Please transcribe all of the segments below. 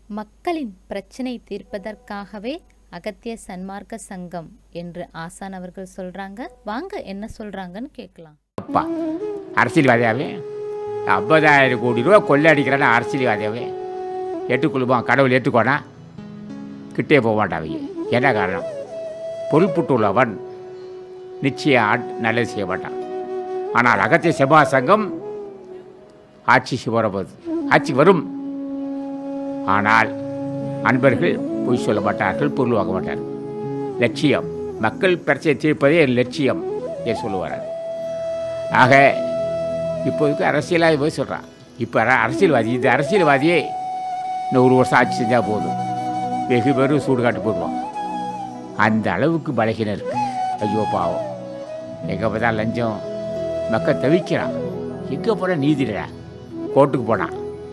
மக்களின் பிரச்சனை தீர்ப்பதற்காகவே அகத்திய சன்மார்க்க சங்கம் என்று ஆசான் அவர்கள் சொல்றாங்க வாங்க என்ன சொல்றாங்கன்னு கேட்கலாம் அப்பா அரசியல்வாதியாவே ஐம்பதாயிரம் கோடி ரூபா கொள்ளை அடிக்கிறான அரசியல்வாதியாவே ஏற்றுக்கொள்ளுவான் கடவுள் ஏற்றுக்கோனா கிட்டே போக மாட்டாங்க என்ன காரணம் பொருள்புட்டுள்ளவன் நிச்சயம் ஆட்- நல்லது செய்ய மாட்டான் ஆனால் அகத்திய செபா சங்கம் ஆட்சிக்கு வரப்போகுது ஆட்சிக்கு வரும் ஆனால் அன்பர்கள் பொய் சொல்ல மாட்டார்கள் பொருள் வாங்க மாட்டார்கள் லட்சியம் மக்கள் பிரச்சனை தீர்ப்பதே என் லட்சியம் என்று சொல்லுவார்கள் ஆக இப்போதைக்கு அரசியலாக போய் சொல்கிறான் இப்போ அர- அரசியல்வாதி இந்த அரசியல்வாதியே இன்னும் ஒரு வருஷம் ஆட்சி செஞ்சால் போதும் வெகு பேரும் சூடு காட்டு போடுவான் அந்த அளவுக்கு பலகீனம் இருக்கு ஐயோ பாவம் எங்கே பார்த்தா லஞ்சம் மக்கள் தவிக்கிறான் எங்கே போனால் நீதிடா கோர்ட்டுக்கு போனான்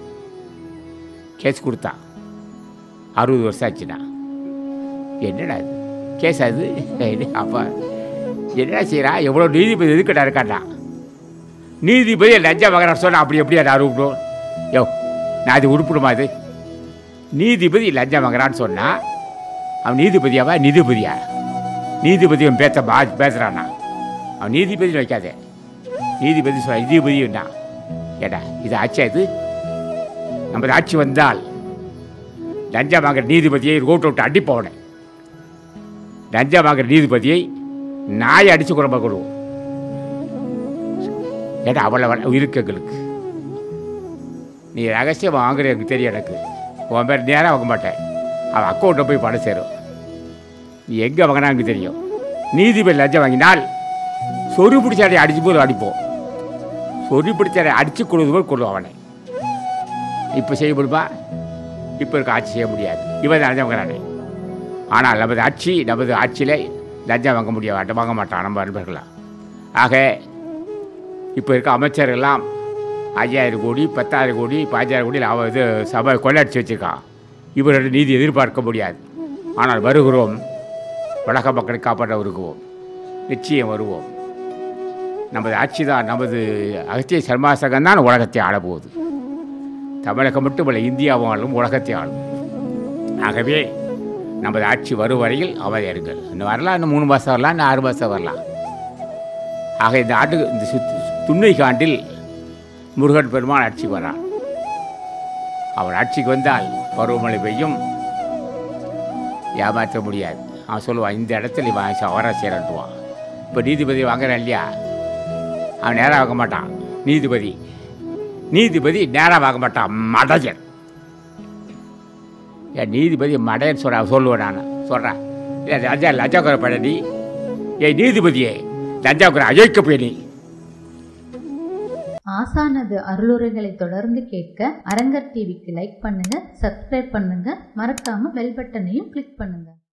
கேஸ் கொடுத்தான் அறுபது வருஷம் ஆச்சுண்ணா என்னடா இது கேஸ் அது அப்போ என்னடா செய்கிறா எவ்வளோ நீதிபதி எதுக்கிட்ட இருக்காண்டா நீதிபதி லஞ்சம் மகன சொன்னா அப்படி எப்படியா நான் உருப்பிடும் யோ நான் அது உருப்பிடுமா அது நீதிபதி லஞ்சம் மகரான்னு சொன்னா அவன் நீதிபதியாவா நீதிபதியா நீதிபதி அவன் பேச பா பேசுகிறான்னா அவன் நீதிபதி வைக்காதே நீதிபதி சொல்ல நீதிபதி என்ன ஏடா இது ஆட்சியா இது நமது ஆட்சி வந்தால் லஞ்சம் வாங்குற நீதிபதியை ரோட்டை விட்டு அடிப்பவனை லஞ்சம் வாங்குற நீதிபதியை நாயை அடிச்சு குழம்ப கொடுவோம் ஏடா அவ்வளோ இருக்கு எங்களுக்கு நீ ரகசியம் வாங்குற எனக்கு தெரியும் எனக்கு உன் பேர் நேராக வாங்க மாட்டேன் அவன் அக்கௌண்ட்டில் போய் பணம் சேரும் நீ எங்கே வாங்கினாங்க தெரியும் நீதிபதி லஞ்சம் வாங்கினால் சொறி பிடிச்சாடை அடிச்சு போது அடிப்போம் சொறி பிடிச்சாடை அடித்து கொடுது போது கொள்ளும் அவனை இப்போ செய்ய முடியுமா இப்போ இருக்க ஆட்சி செய்ய முடியாது இவன் தான் லஞ்சம் வாங்குறானே ஆனால் நமது ஆட்சி நமது ஆட்சியில் லஞ்சம் வாங்க முடிய மாட்டோம் வாங்க மாட்டான் நம்ம அன்பர்களாம் ஆக இப்போ இருக்க அமைச்சர்கள்லாம் ஐயாயிரம் கோடி பத்தாயிரம் கோடி பாஞ்சாயிரம் கோடி லாபம் இது சபை கொள்ளையடிச்சு வச்சுருக்கான் இவரோட நீதி எதிர்பார்க்க முடியாது ஆனால் வருகிறோம் உலக மக்களை காப்பாற்ற வருகிறோம் நிச்சயம் வருவோம் நமது ஆட்சி தான் நமது அகத்திய சர்மாசகம் தான் உலகத்தை ஆளப்போகுது தமிழகம் மட்டுமல்ல இந்தியாவும் ஆளும் உலகத்தை ஆளும் ஆகவே நமது ஆட்சி வரும் வரையில் அமைதியாருங்கள் இன்னும் வரலாம் இன்னும் மூணு மாதம் வரலாம் இன்னும் ஆறு மாதம் வரலாம் ஆக இந்த ஆண்டு இந்த சுத் துண்ணைக்கு ஆண்டில் முருகன் பெருமான் ஆட்சிக்கு வரான் அவன் ஆட்சிக்கு வந்தால் பருவமழை பெய்யும் ஏமாற்ற முடியாது அவன் சொல்லுவான் இந்த இடத்துல இவன் அவரா சேரட்டுவான் இப்போ நீதிபதி வாங்குறான் இல்லையா அவன் நேராக வாங்க மாட்டான் நீதிபதி நீதிபதி நேராக வாங்க மாட்டான் மடஜன் ஏன் நீதிபதி மடையன் சொல்ற சொல்லுவேன் நான் சொல்கிறேன் இல்லை லஞ்சா லஞ்சாக்குற பழனி ஏய் நீதிபதியே லஞ்சாக்குற அயோக்கிய நீ ஆசானது அருளுரைகளை தொடர்ந்து கேட்க அரங்கர் டிவிக்கு லைக் பண்ணுங்க சப்ஸ்கிரைப் பண்ணுங்க மறக்காம பெல் பட்டனையும் கிளிக் பண்ணுங்க